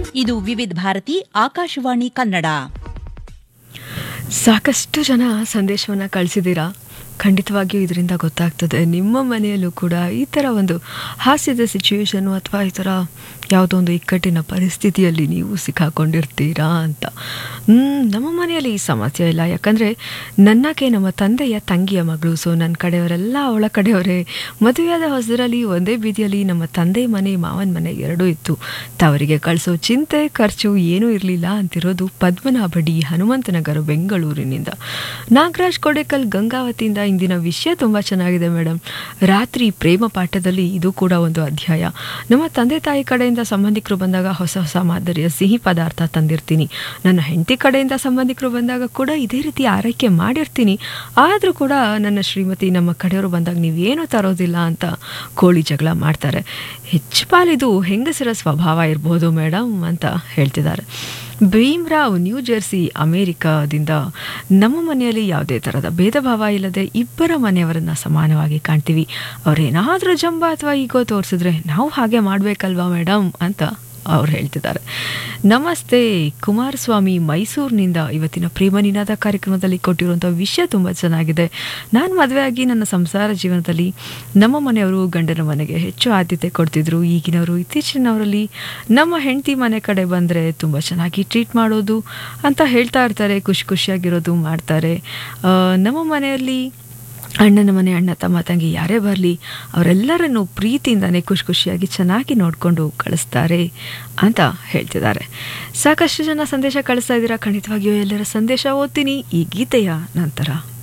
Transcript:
ಇದು ವಿವಿಧ ಭಾರತಿ ಆಕಾಶವಾಣಿ ಕನ್ನಡ ಸಾಕಷ್ಟು ಜನ ಸಂದೇಶವನ್ನು ಕಳಿಸಿದ್ದೀರಾ ಖಂಡಿತವಾಗಿಯೂ ಇದರಿಂದ ಗೊತ್ತಾಗ್ತದೆ ನಿಮ್ಮ ಮನೆಯಲ್ಲೂ ಕೂಡ ಈ ಥರ ಒಂದು ಹಾಸ್ಯದ ಸಿಚುವೇಶನು ಅಥವಾ ಈ ಥರ ಯಾವುದೋ ಒಂದು ಇಕ್ಕಟ್ಟಿನ ಪರಿಸ್ಥಿತಿಯಲ್ಲಿ ನೀವು ಸಿಕ್ಕಾಕೊಂಡಿರ್ತೀರಾ ಅಂತ ಹ್ಮ್, ನಮ್ಮ ಮನೆಯಲ್ಲಿ ಈ ಸಮಸ್ಯೆ ಇಲ್ಲ ಯಾಕಂದರೆ ನನ್ನಕ್ಕೆ ನಮ್ಮ ತಂದೆಯ ತಂಗಿಯ ಮಗಳು ಸೊ ನನ್ನ ಕಡೆಯವರೆಲ್ಲ ಅವಳ ಕಡೆಯವರೇ ಮದುವೆಯಾದ ಹೊಸದರಲ್ಲಿ ಒಂದೇ ಬೀದಿಯಲ್ಲಿ ನಮ್ಮ ತಂದೆ ಮನೆ ಮಾವನ ಮನೆ ಎರಡೂ ಇತ್ತು ತವರಿಗೆ ಕಳಿಸೋ ಚಿಂತೆ ಖರ್ಚು ಏನೂ ಇರಲಿಲ್ಲ ಅಂತಿರೋದು ಪದ್ಮನಾಭಡಿ ಹನುಮಂತನಗರ ಬೆಂಗಳೂರಿನಿಂದ ನಾಗರಾಜ್ ಕೊಡೇಕಲ್ ಗಂಗಾವತಿಯಿಂದ ಇಂದಿನ ವಿಷಯ ತುಂಬ ಚೆನ್ನಾಗಿದೆ ಮೇಡಮ್ ರಾತ್ರಿ ಪ್ರೇಮ ಪಾಠದಲ್ಲಿ ಇದು ಕೂಡ ಒಂದು ಅಧ್ಯಾಯ ನಮ್ಮ ತಂದೆ ತಾಯಿ ಕಡೆಯಿಂದ ಸಂಬಂಧಿಕರು ಬಂದಾಗ ಹೊಸ ಹೊಸ ಮಾದರಿಯ ಸಿಹಿ ಪದಾರ್ಥ ತಂದಿರ್ತೀನಿ ನನ್ನ ಹೆಂಡತಿ ಕಡೆಯಿಂದ ಸಂಬಂಧಿಕರು ಬಂದಾಗ ಕೂಡ ಇದೇ ರೀತಿ ಆರೈಕೆ ಮಾಡಿರ್ತೀನಿ ಆದರೂ ಕೂಡ ನನ್ನ ಶ್ರೀಮತಿ ನಮ್ಮ ಕಡೆಯವರು ಬಂದಾಗ ನೀವೇನು ತರೋದಿಲ್ಲ ಅಂತ ಕೋಳಿ ಜಗಳ ಮಾಡ್ತಾರೆ ಹೆಚ್ಚು ಪಾಲಿದು ಹೆಂಗಸರ ಸ್ವಭಾವ ಇರ್ಬೋದು ಮೇಡಮ್ ಅಂತ ಹೇಳ್ತಿದ್ದಾರೆ ಭೀಮ್ರಾವ್ ನ್ಯೂ ಜೆರ್ಸಿ ಅಮೇರಿಕಾದಿಂದ ನಮ್ಮ ಮನೆಯಲ್ಲಿ ಯಾವುದೇ ಥರದ ಭೇದ ಭಾವ ಇಲ್ಲದೆ ಇಬ್ಬರ ಮನೆಯವರನ್ನ ಸಮಾನವಾಗಿ ಕಾಣ್ತೀವಿ ಅವರೇನಾದರೂ ಜಂಬ ಅಥವಾ ಈಗೋ ತೋರಿಸಿದ್ರೆ ನಾವು ಹಾಗೆ ಮಾಡಬೇಕಲ್ವಾ ಮೇಡಮ್ ಅಂತ ಅವ್ರು ಹೇಳ್ತಿದ್ದಾರೆ ನಮಸ್ತೆ ಕುಮಾರಸ್ವಾಮಿ ಮೈಸೂರಿನಿಂದ ಇವತ್ತಿನ ಪ್ರೇಮ ನಿನಾದ ಕಾರ್ಯಕ್ರಮದಲ್ಲಿ ಕೊಟ್ಟಿರುವಂಥ ವಿಷಯ ತುಂಬ ಚೆನ್ನಾಗಿದೆ ನಾನು ಮದುವೆಯಾಗಿ ನನ್ನ ಸಂಸಾರ ಜೀವನದಲ್ಲಿ ನಮ್ಮ ಮನೆಯವರು ಗಂಡನ ಮನೆಗೆ ಹೆಚ್ಚು ಆದ್ಯತೆ ಕೊಡ್ತಿದ್ರು ಈಗಿನವರು ಇತ್ತೀಚಿನವರಲ್ಲಿ ನಮ್ಮ ಹೆಂಡತಿ ಮನೆ ಕಡೆ ಬಂದರೆ ತುಂಬ ಚೆನ್ನಾಗಿ ಟ್ರೀಟ್ ಮಾಡೋದು ಅಂತ ಹೇಳ್ತಾ ಇರ್ತಾರೆ ಖುಷಿ ಖುಷಿಯಾಗಿರೋದು ಮಾಡ್ತಾರೆ ಆ, ನಮ್ಮ ಮನೆಯಲ್ಲಿ ಅಣ್ಣನ ಮನೆ ಅಣ್ಣ ತಮ್ಮ ತಂಗಿ ಯಾರೇ ಬರಲಿ ಅವರೆಲ್ಲರನ್ನು ಪ್ರೀತಿಯಿಂದನೇ ಖುಷಿ ಖುಷಿಯಾಗಿ ಚೆನ್ನಾಗಿ ನೋಡಿಕೊಂಡು ಕಳಿಸ್ತಾರೆ ಅಂತ ಹೇಳ್ತಿದ್ದಾರೆ ಸಾಕಷ್ಟು ಜನ ಸಂದೇಶ ಕಳಿಸ್ತಾ ಇದ್ದೀರಾ ಖಂಡಿತವಾಗಿಯೂ ಎಲ್ಲರ ಸಂದೇಶ ಓದ್ತೀನಿ ಈ ಗೀತೆಯ ನಂತರ